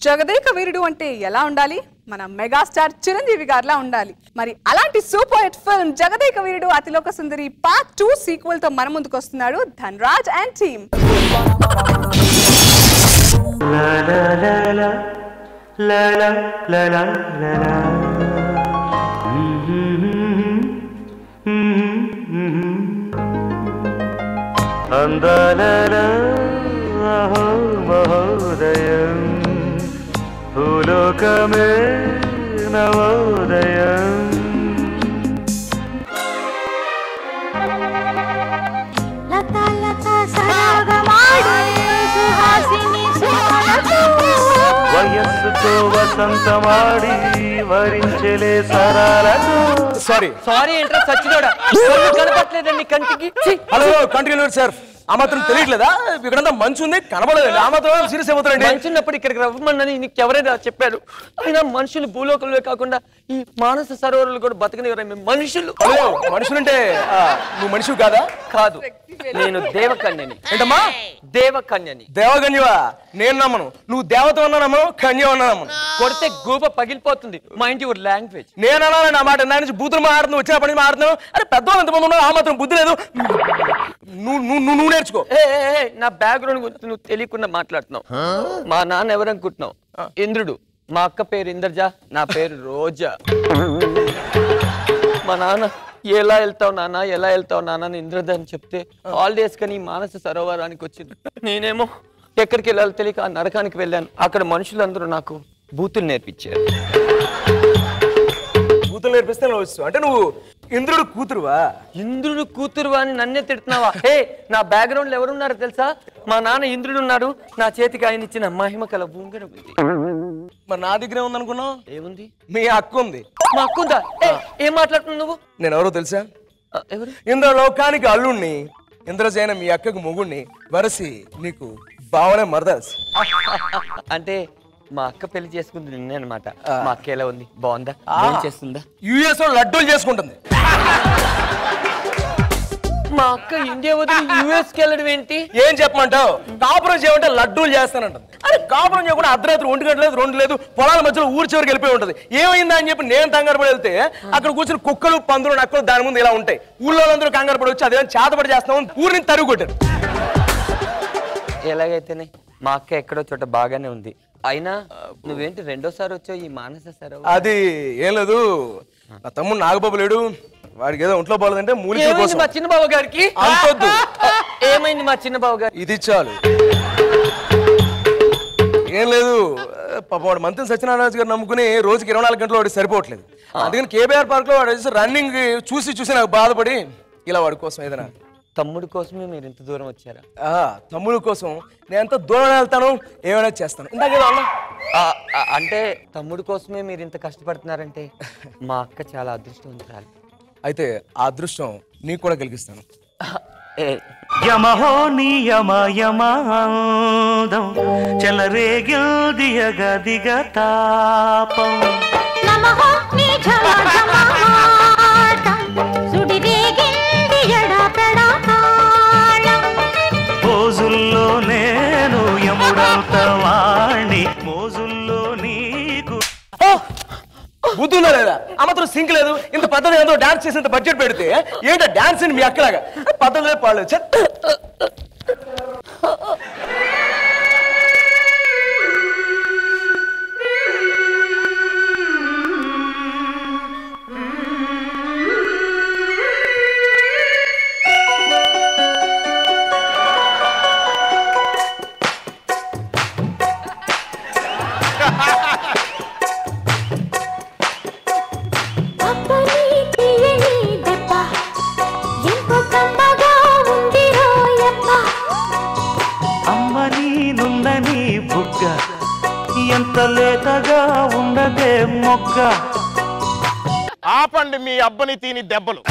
జగదేక వీరుడు అంటే ఎలా ఉండాలి మన మెగాస్టార్ చిరంజీవి గారిలా ఉండాలి మరి అలాంటి super hit film Jagadeka Veerudu Athiloka Sundari part two sequel తో మన ముందుకు వస్తున్నాడు ధన్రాజ్ అండ్ టీమ్ అందాల అహో మహోదయం భూలోకమే నవోదయం లత లత సరాగమాడు సుహాసిని సుమలతో వయస్సుతో వసంతమాడి వరించలే సరాలతో సారీ సారీ ఏంట్రా సచ్చినోడా కళ్ళు కనపట్లేదండి కంటికి ఛీ! హలో కంటిన్యూ సార్ ఆ మాత్రం తెలియట్లేదా ఇక్కడంతా మంచు ఉంది కనబడలేదు ఆ మాత్రం సీరియస్ అయిపోతారండి మంచున్నప్పుడు ఇక్కడికి రమ్మని నీకు ఎవరైనా చెప్పారు అయినా మనుషులు భూలోకంలో కాకుండా ఈ మానస సరోవరాలు కూడా బతకనివ్వరు మనుషులు హలో మనుషులంటే ఆ, నువ్వు మనిషి కాదా కాదు నేను దేవకన్యని ఏంటమ్మా దేవకన్యని దేవగన్యవా నేను నమ్మను నువ్వు దేవత అన్నా నమ్మను కన్య అన్నా నమ్మను కొడితే గూబ పగిలిపోతుంది మైండ్ యువర్ లాంగ్వేజ్ నేను అనాలని నా మాట నా నుంచి బూతులు మాడుతున్నావు వచ్చిన పని మాడుతున్నావు అరే పెద్దవాళ్ళు ఎంతమంది ఉన్నారు ఆ మాత్రం బుద్ధి లేదు నువ్వు నువ్వు నువ్వు నేర్చుకో ఏ ఏ, ఏ, నా బ్యాక్గ్రౌండ్ గురించి నువ్వు తెలియకుండా మాట్లాడుతున్నావు మా నాన్న ఎవరనుకుంటున్నావు ఇంద్రుడు మా అక్క పేరు ఇంద్రజ నా పేరు రోజా మా నాన్న ఎలా వెళ్తావు నాన్న ఎలా వెళ్తావు నాన్న అని ఇంద్రజ అని చెప్తే హాలిడేస్ కని మానస సరోవరానికి వచ్చింది నేనేమో ఎక్కడికి వెళ్ళాలో తెలియక ఆ నరకానికి వెళ్ళాను అక్కడ మనుషులందరూ నాకు బూతులు నేర్పించారు బూతులు నేర్పిస్తే నువ్వు వచ్చు అంటే నువ్వు ఇంద్రుడు కూతురువా ఇంద్రుడు కూతురు అని నన్నే తిడుతున్నావా హే నా బ్యాక్గ్రౌండ్ లో ఎవరున్నారో తెలుసా మా నాన్న ఇంద్రుడు ఉన్నాడు నా చేతికి ఆయన ఇచ్చిన మహిమ కల ఉంగరం ఉంది మరి నా దగ్గరే ఉందనుకున్నావు ఏముంది మీ అక్క ఉంది మా అక్కుందా ఏ, ఏం మాట్లాడుతున్నావు నువ్వు నేను ఎవరో తెలుసా ఆ, ఎవరు ఇంద్రలోకానికి అల్లుణ్ణి ఇంద్రజైన మీ అక్కకు మొగుణ్ణి వరసి నీకు బావనే మరదల్సి అంటే మా అక్క పెళ్లి చేసుకుంది నిన్నే అనమాట మా అక్క ఎలా ఉంది బాగుందా ఏం చేస్తుందా యుఎస్ లో లడ్డూలు చేసుకుంటుంది మా అక్క ఇండియా వదిలి యుఎస్ కి వెళ్ళడం ఏంటి ఏం చెప్పమంటావు కాపురం చేయమంటే లడ్డూలు చేస్తానంటుంది అరే కాపురం చేయకుండా అర్ధరాత్రి ఒంటి గంట లేదు రెండు లేదు పొలాల మధ్యలో ఊరి చివరికి వెళ్ళిపోయి ఉంటుంది ఏమైందా అని చెప్పి నేను కంగారు పడి వెళ్తే అక్కడ కూర్చుని కుక్కలు పందులు నక్కలు దాని ముందు ఇలా ఉంటాయి ఊళ్ళో అందరూ కంగారు పడి వచ్చి అదే చేతపడి చేస్తాం ఊరిని తరుగు కొట్టారు ఎలాగైతేనే మా అక్క ఎక్కడో చోట బాగానే ఉంది అయినా నువ్వేంటి రెండోసారి వచ్చావు ఈ మానస సరవ అది ఏం లేదు నా తమ్ముడు నాగబాబు లేడు వాడికి ఏదో ఒంట్లో బాగలేదంటే మూలికల ఏమైంది కోసం మా చిన్న బావ గారికి అంతొద్దు. ఏమైంది మా చిన్న బావ గారు ఇది చాలు ఏం లేదు పాప వాడు మంత్రి సత్యనారాయణ గారు నమ్ముకుని రోజుకి ఇరవై నాలుగు గంటలు వాడికి సరిపోవట్లేదు అందుకని కేబీఆర్ పార్క్ లో వాడు రన్నింగ్ చూసి చూసి నాకు బాధపడి ఇలా వాడి కోసం ఏదైనా తమ్ముడు కోసమే మీరు ఇంత దూరం వచ్చారా ఆ, తమ్ముడు కోసం నేను ఎంత దూరం వెళ్తాను ఏమైనా చేస్తాను ఇందాకేదో అన్నా ఆ, ఆ, అంటే తమ్ముడు కోసమే మీరు ఇంత కష్టపడుతున్నారంటే మా అక్క చాలా అదృష్టవంతురాలు అయితే ఆ అదృష్టం నీకు కూడా కలిగిస్తాను ఏ, యమహో నియమ యమాదం చెలరేగిల్దియగ దిగ తాపం నమః నీ ఝమ ఝమాటం సుడిరేగింది ఎడపెడ తాళం మోజుల్లో నేను యముడంత వాణ్ణి మోజుల్లో నీకు బుద్ధి ఉందా లేదా ఆ మాత్రం సింక్ లేదు ఇంత పద్ధతి ఏదో డాన్స్ చేసేంత బడ్జెట్ పెడితే ఏంటో డాన్స్ అని మీ అక్కలాగా పద్ధతి లేదు పాడలేదు ఛే. అప్పని తీయని దెబ్బ ఎంతో కమ్మగా ఉంది రోయప్ప అమ్మ నీనుందని బుగ్గ ఎంత లేతగా ఉండదే మొగ్గ ఆపండి మీ అబ్బని తీని దెబ్బలు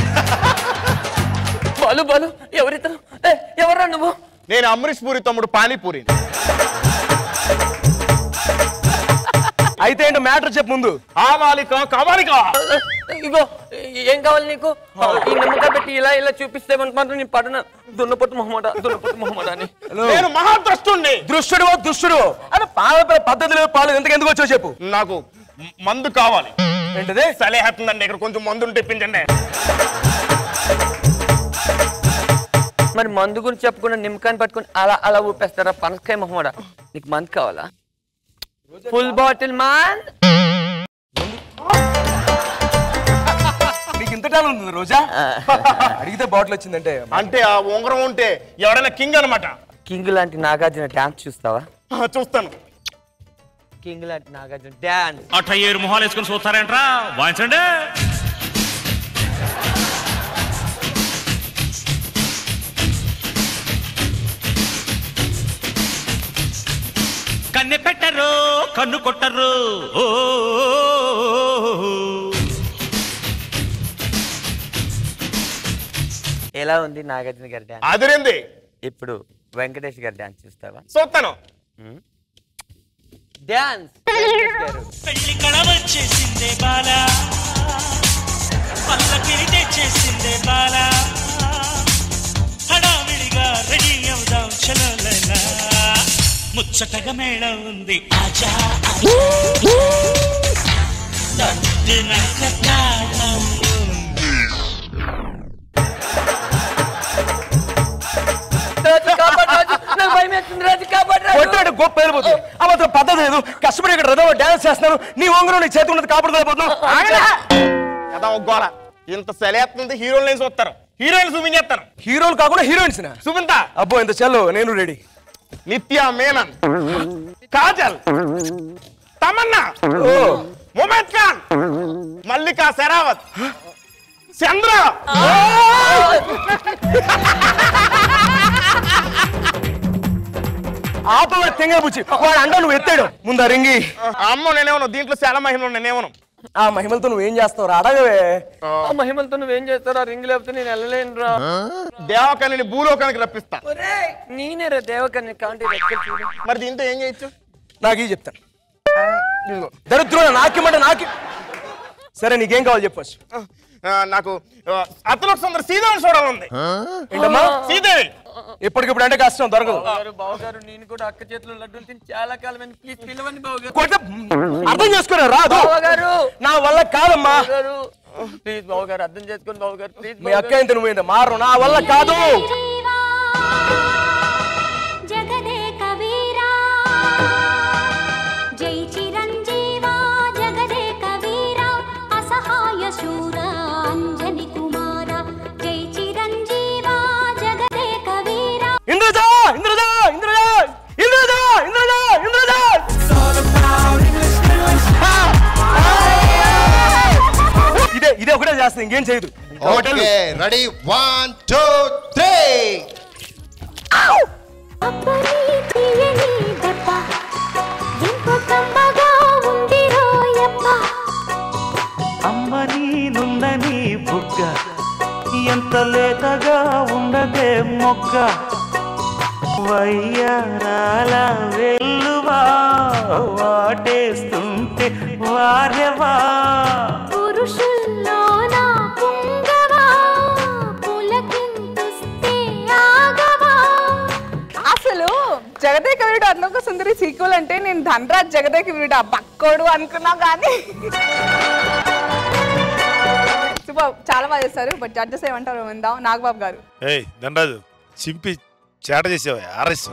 బాలు బాలు ఎవరితను ఏ, ఎవర్రా నువ్వు నేను అమరీష్ పూరి తమ్ముడు పానీపూరి అయితే ఏంటో మ్యాటర్ చెప్పు ముందు ఆమాలిక కమాలిక ఇగో ఏం కావాలి నీకు ఈ నిమ్మకాయ పెట్టి ఇలా ఇలా చూపిస్తే మాత్రం నేను పడన దున్నపొట్టు మొహమ్మట దున్నపొట్టు మొహమ్మట అని నేను మహాద్రష్టుణ్ణి దృష్టుడు దుష్టుడు అని పాల పద్ధతులు పాలు ఎందుకు ఎందుకు వచ్చో చెప్పు నాకు మ- మందు కావాలి ఏంటది సలేహతుందండి ఇక్కడ కొంచెం మందుని తెప్పించండి మరి మందు గురించి చెప్పకుండా నిమ్మకాయని పట్టుకొని అలా అలా ఊపేస్తారా పనసకాయ మొహమ్మడ నీకు మందు కావాలా ఫుల్ బాటిల్ మాన్ నీకు ఇంత టాలెంట్ ఉంది రోజా అడిగితే బాటిల్ వచ్చిందంటే అంటే ఆ ఉంగరం ఉంటే ఎవడైనా కింగ్ అనమాట కింగ్ లాంటి నాగార్జున డాన్స్ చూస్తావా చూస్తాను కింగ్ లాంటి నాగార్జున డాన్స్ అట్ట ఏరు మొహాలు వేసుకొని చూస్తారేంట్రా వాయించండి కన్నె పెట్టరు కన్ను కొట్టరు ఓ ఎలా ఉంది నాగార్జున గారి డాన్స్ అదిరింది ఇప్పుడు వెంకటేష్ గారి డాన్స్ చూస్తావా చూస్తాను డాన్స్ వెంకటేష్ గారు పెళ్లి కళ వచ్చేసిందే బాలా పల్లకిరి తెచ్చేసిందే బాలా హడావిడిగా రెడీ అవుదాం చలోలలా ముచ్చటగా మేళ ఉంది ఆజా ఆజా. దద్దినక్క తాళం ఉంది. రాజు కాపాడు రాజు నాకు భయం వేస్తుంది రాజు కాపాడు రాజు కొట్టాడు గొప్ప వెళ్ళిపోతుంది ఆ మాత్రం పద్ధతి లేదు కష్టపడి ఇక్కడ రథంలో డాన్స్ చేస్తున్నాను నీ ఉంగరం నీ చేతి ఉన్నది కాపాడుకోలేకపోతున్నావు కదా ఒక గోల ఇంత సెలేస్తుంది హీరోలు నేను చూస్తారు హీరోయిన్ చూపించేస్తాను హీరోలు కాకుండా హీరోయిన్స్ చూపింతా అబ్బో ఇంత చల్లు నేను రెడీ నిత్య మేనన్ కాజల్ తమన్నా ఓ ముమేద్ ఖాన్ మల్లికా శరావత్ చంద్ర ఆపవ తెంగ బుచ్చి వాడు అంట నువ్వు ఎత్తాడు ముందు రింగి అమ్మ నేనేమను దీంట్లో చాలా మహిమ నేనేమను ఆ మహిమలతో నువ్వేం చేస్తావు అడగవే ఆ మహిమలతో నువ్వేం చేస్తావు ఆ రింగ్ లేకపోతే నేను వెళ్ళలేను రా దేవకాన్ని భూలోకానికి రప్పిస్తా నేనే రా దేవకన్య కాంటి రెక్కలు చూడు మరి దీంతో ఏం చేయొచ్చు నాకు ఈ చెప్తాను దరిద్రుడు నాకేమంటే నాకి సరే నీకేం కావాలి చెప్పొచ్చు ఆ, నాకు అతను సుందర సీదేవిని చూడాలంది ఏంటమ్మా సీదేవి ఇప్పటికిప్పుడు అంటే కష్టం దొరకదు బావగారు బావగారు నేను కూడా అక్క చేతిలో లడ్డూలు తిని చాలా కాలం ప్లీజ్ పిలవండి బావగారు కొడితే అర్థం చేసుకునే రాదు బావగారు నా వల్ల కాదమ్మా బావగారు ప్లీజ్ బావగారు అర్థం చేసుకోండి బావగారు ప్లీజ్ మీ అక్క ఎంత నువ్వేంత మారు నా వల్ల కాదు జీవా జగదేక వీరా జై చిరంజీవా జగదేక వీరా అసహాయ శూర అంజని కుమార జై చిరంజీవా జగదేక వీరా ఇంద్రజా ఇంద్రజా ఇంద్రజా ఇంద్రజా ఇంద్రజా ఇంద్రజా ఇదే ఇదే ఒకటే చేస్తుంది ఇంకేం చేయదు okay ready one two three అబ్బని తీయని దెబ్బ ఎంతో కమ్మగా ఉంది రోయప్ప అమ్మ నీనుందని బుగ్గ ఎంత లేతగా ఉండదే మొగ్గ వయ్యారాల వెల్లువా వాటేస్తుంటే వారెవా పురుషుల్లోన పుంగవా పులకింతుస్తే ఆగవా అసలు జగదేక వీరుడు అట్లోక సుందరి సీక్వెల్ అంటే నేను ధనరాజ్ జగదేక వీరుడు ఆ బక్కోడు అనుకున్నా కానీ సూపర్ చాలా బాగా చేస్తారు బట్ జడ్జెస్ ఏమంటారు విందాం నాగబాబు గారు ఏయ్ దండరాజు చింపి చేట చేసావా ఆర్ఎస్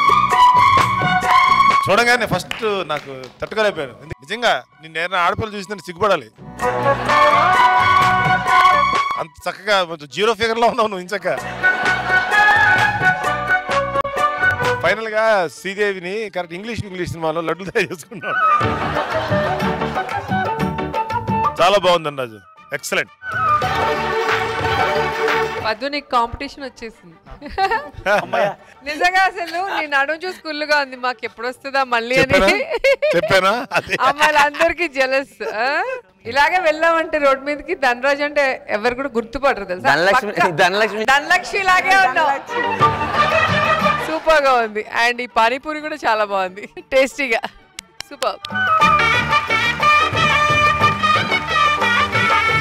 చూడగానే ఫస్ట్ నాకు తట్టుకోలేకపోయాను ఎందుకు- నిజంగా నిన్న ఏదైనా ఆడపిల్ల చూసిందని సిగ్గుపడాలి అంత చక్కగా కొంచెం జీరో ఫిగర్ లో ఉన్నావు నువ్వు ఇంచక్క ఫైనల్ గా శ్రీదేవిని కరెక్ట్ ఇంగ్లీష్ ఇంగ్లీష్ సినిమాలో లడ్డు తయారు చేసుకున్నాడు చాలా బాగుంది దండరాజు ఎక్సలెంట్ వద్దు నీకు కాంపిటీషన్ వచ్చేసింది నిజంగా అసలు నేను నడుము చూసి కుళ్ళుగా ఉంది మాకు ఎప్పుడు వస్తుందా మళ్ళీ అని చెప్పానా చెప్పానా అదే అమ్మాయిలందరికీ జలస్ ఇలాగే వెళ్ళామంటే రోడ్ మీదకి ధనరాజ్ అంటే ఎవరు కూడా గుర్తుపడరు తెలుసా ధనలక్ష్మి పక్కా. ధనలక్ష్మి ధనలక్ష్మి లాగే ఉన్నావు సూపర్ గా ఉంది అండ్ ఈ పానీపూరి కూడా చాలా బాగుంది టేస్టీగా సూపర్